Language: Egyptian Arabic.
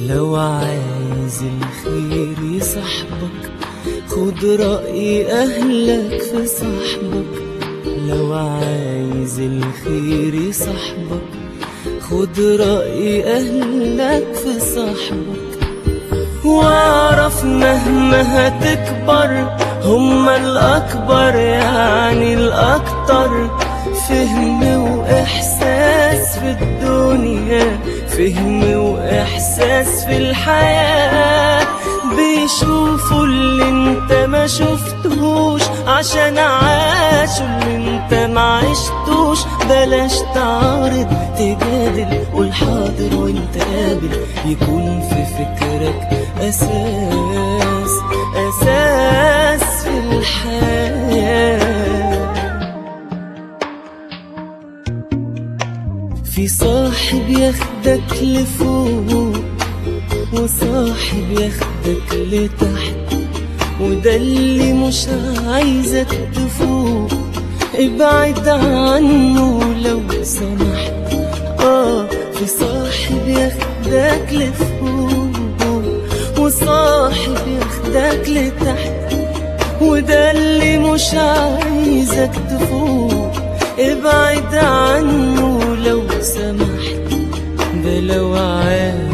لو عايز الخير يصاحبك خد رأي أهلك في صاحبك لو عايز الخير يصاحبك خد رأي أهلك في صاحبك واعرف مهما هتكبر هما الأكبر يعني الأكتر فهم وإحساس في الدنيا فهم وإحساس في الحياة بيشوفوا اللي انت ما شفتهوش عشان عاشوا اللي انت ما عشتوش بلاش تعارض تجادل قول حاضر وانت قابل يكون في فكرك أساس أساس في الحياة في صاحب ياخدك لفوق وصاحب ياخدك لتحت وده اللي مش عايزك تفوق ابعد عنه لو سمحت اه في صاحب ياخدك لفوق وصاحب ياخدك لتحت وده اللي مش عايزك تفوق ابعد عنه لو سمحت ده لو عايز